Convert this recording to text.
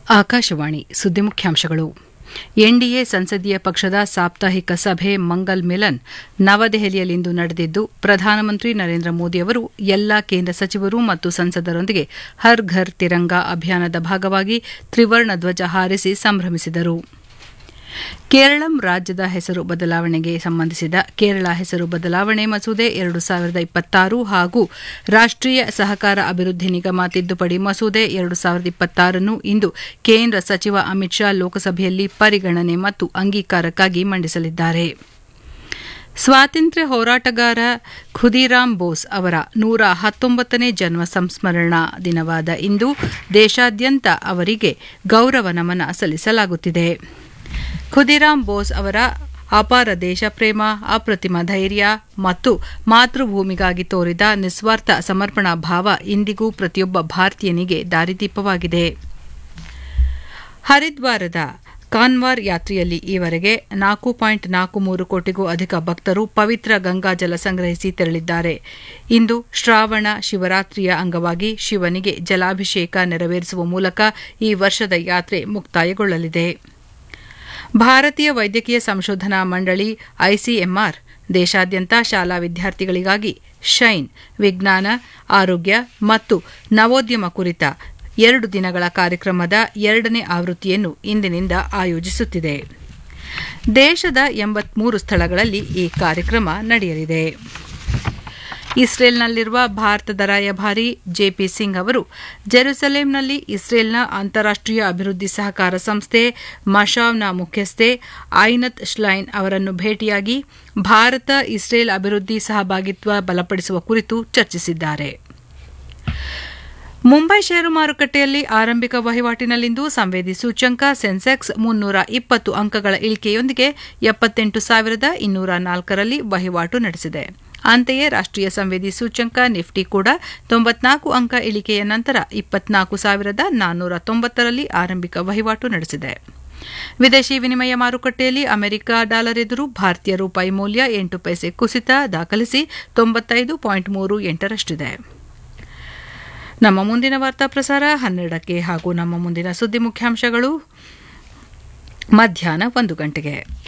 ಆಕಾಶವಾಣಿ ಸುದ್ದಿ ಮುಖ್ಯಾಂಶಗಳು ಎನ್ಡಿಎ ಸಂಸದೀಯ ಪಕ್ಷದ ಸಾಪ್ತಾಹಿಕ ಸಭೆ ಮಂಗಲ್ ಮಿಲನ್ ನವದೆಹಲಿಯಲ್ಲಿಂದು ನಡೆದಿದ್ದು ಪ್ರಧಾನಮಂತ್ರಿ ನರೇಂದ್ರ ಮೋದಿ ಅವರು ಎಲ್ಲಾ ಕೇಂದ್ರ ಸಚಿವರು ಮತ್ತು ಸಂಸದರೊಂದಿಗೆ ಹರ್ ಘರ್ ತಿರಂಗಾ ಅಭಿಯಾನದ ಭಾಗವಾಗಿ ತ್ರಿವರ್ಣ ಧ್ವಜ ಹಾರಿಸಿ ಸಂಭ್ರಮಿಸಿದರು ಕೇರಳಂ ರಾಜ್ಯದ ಹೆಸರು ಬದಲಾವಣೆಗೆ ಸಂಬಂಧಿಸಿದ ಕೇರಳ ಹೆಸರು ಬದಲಾವಣೆ ಮಸೂದೆ ಎರಡು ಸಾವಿರದ ಇಪ್ಪತ್ತಾರು ಹಾಗೂ ರಾಷ್ಟೀಯ ಸಹಕಾರ ಅಭಿವೃದ್ಧಿ ನಿಗಮ ತಿದ್ದುಪಡಿ ಮಸೂದೆ ಎರಡು ಸಾವಿರದ ಇಪ್ಪತ್ತಾರನ್ನು ಇಂದು ಕೇಂದ್ರ ಸಚಿವ ಅಮಿತ್ ಶಾ ಲೋಕಸಭೆಯಲ್ಲಿ ಪರಿಗಣನೆ ಮತ್ತು ಅಂಗೀಕಾರಕ್ಕಾಗಿ ಮಂಡಿಸಲಿದ್ದಾರೆ ಸ್ವಾತಂತ್ರ್ಯ ಹೋರಾಟಗಾರ ಖುದಿರಾಮ್ ಬೋಸ್ ಅವರ ನೂರ ಹತ್ತೊಂಬತ್ತನೇ ಜನ್ಮ ಸಂಸ್ಮರಣಾ ದಿನವಾದ ಇಂದು ದೇಶಾದ್ಯಂತ ಅವರಿಗೆ ಗೌರವ ನಮನ ಸಲ್ಲಿಸಲಾಗುತ್ತಿದೆ ಖುದಿರಾಮ್ ಬೋಸ್ ಅವರ ಅಪಾರ ದೇಶಪ್ರೇಮ ಅಪ್ರತಿಮ ಧೈರ್ಯ ಮತ್ತು ಮಾತೃಭೂಮಿಗಾಗಿ ತೋರಿದ ನಿಸ್ವಾರ್ಥ ಸಮರ್ಪಣಾ ಭಾವ ಇಂದಿಗೂ ಪ್ರತಿಯೊಬ್ಬ ಭಾರತೀಯನಿಗೆ ದಾರಿದೀಪವಾಗಿದೆ ಹರಿದ್ವಾರದ ಕಾನ್ವಾರ್ ಯಾತ್ರೆಯಲ್ಲಿ ಈವರೆಗೆ ನಾಲ್ಕು ಪಾಯಿಂಟ್ ನಾಲ್ಕು ಮೂರು ಕೋಟಿಗೂ ಅಧಿಕ ಭಕ್ತರು ಪವಿತ್ರ ಗಂಗಾಜಲ ಸಂಗ್ರಹಿಸಿ ತೆರಳಿದ್ದಾರೆ ಇಂದು ಶ್ರಾವಣ ಶಿವರಾತ್ರಿಯ ಅಂಗವಾಗಿ ಶಿವನಿಗೆ ಜಲಾಭಿಷೇಕ ನೆರವೇರಿಸುವ ಮೂಲಕ ಈ ವರ್ಷದ ಯಾತ್ರೆ ಮುಕ್ತಾಯಗೊಳ್ಳಲಿದೆ ಭಾರತೀಯ ವೈದ್ಯಕೀಯ ಸಂಶೋಧನಾ ಮಂಡಳಿ ಐಸಿಎಂಆರ್ ದೇಶಾದ್ಯಂತ ಶಾಲಾ ವಿದ್ಯಾರ್ಥಿಗಳಿಗಾಗಿ ಶೈನ್ ವಿಜ್ಞಾನ ಆರೋಗ್ಯ ಮತ್ತು ನವೋದ್ಯಮ ಕುರಿತ ಎರಡು ದಿನಗಳ ಕಾರ್ಯಕ್ರಮದ ಎರಡನೇ ಆವೃತ್ತಿಯನ್ನು ಇಂದಿನಿಂದ ಆಯೋಜಿಸುತ್ತಿದೆ ದೇಶದ ಎಂಬತ್ಮೂರು ಸ್ಥಳಗಳಲ್ಲಿ ಈ ಕಾರ್ಯಕ್ರಮ ನಡೆಯಲಿದೆ ಇಸ್ರೇಲ್ನಲ್ಲಿರುವ ಭಾರತದ ರಾಯಭಾರಿ ಜೆಪಿ ಸಿಂಗ್ ಅವರು ಜೆರುಸಲೇಂನಲ್ಲಿ ಇಸ್ರೇಲ್ನ ಅಂತಾರಾಷ್ಟೀಯ ಅಭಿವೃದ್ಧಿ ಸಹಕಾರ ಸಂಸ್ಥೆ ಮಶಾವ್ನ ಮುಖ್ಯಸ್ಥೆ ಐನತ್ ಶ್ಲೈನ್ ಅವರನ್ನು ಭೇಟಿಯಾಗಿ ಭಾರತ ಇಸ್ರೇಲ್ ಅಭಿವೃದ್ಧಿ ಸಹಭಾಗಿತ್ವ ಬಲಪಡಿಸುವ ಕುರಿತು ಚರ್ಚಿಸಿದ್ದಾರೆ ಮುಂಬೈ ಷೇರು ಮಾರುಕಟ್ಟೆಯಲ್ಲಿ ಆರಂಭಿಕ ವಹಿವಾಟಿನಲ್ಲಿಂದು ಸಂವೇದಿ ಸೂಚ್ಯಂಕ ಸೆನ್ಸೆಕ್ಸ್ ಮುನ್ನೂರ ಇಪ್ಪತ್ತು ಅಂಕಗಳ ಇಳಿಕೆಯೊಂದಿಗೆ ಎಪ್ಪತ್ತೆಂಟು ಸಾವಿರದ ಇನ್ನೂರ ನಾಲ್ಕರಲ್ಲಿ ವಹಿವಾಟು ನಡೆಸಿದೆ ಅಂತೆಯೇ ರಾಷ್ಟೀಯ ಸಂವೇದಿ ಸೂಚ್ಯಂಕ ನಿಫ್ಟಿ ಕೂಡ ತೊಂಬತ್ನಾಲ್ಕು ಅಂಕ ಇಳಿಕೆಯ ನಂತರ ಇಪ್ಪತ್ನಾಲ್ಕು ಸಾವಿರದ ನಾನ್ನೂರ ತೊಂಬತ್ತರಲ್ಲಿ ಆರಂಭಿಕ ವಹಿವಾಟು ನಡೆಸಿದೆ ವಿದೇಶಿ ವಿನಿಮಯ ಮಾರುಕಟ್ಟೆಯಲ್ಲಿ ಅಮೆರಿಕ ಡಾಲರ್ ಎದುರು ಭಾರತೀಯ ರೂಪಾಯಿ ಮೌಲ್ಯ ಎಂಟು ಪೈಸೆ ಕುಸಿತ ದಾಖಲಿಸಿ ತೊಂಬತ್ತೈದು ಪಾಯಿಂಟ್ ಮೂರು ಎಂಟರಷ್ಟಿದೆ ನಮ್ಮ ಮುಂದಿನ ವಾರ್ತಾ ಪ್ರಸಾರ ಹನ್ನೆರಡಕ್ಕೆ ಹಾಗೂ ನಮ್ಮ ಮುಂದಿನ ಸುದ್ದಿ ಮುಖ್ಯಾಂಶಗಳು ಮಧ್ಯಾಹ್ನ ಒಂದು ಗಂಟೆಗೆ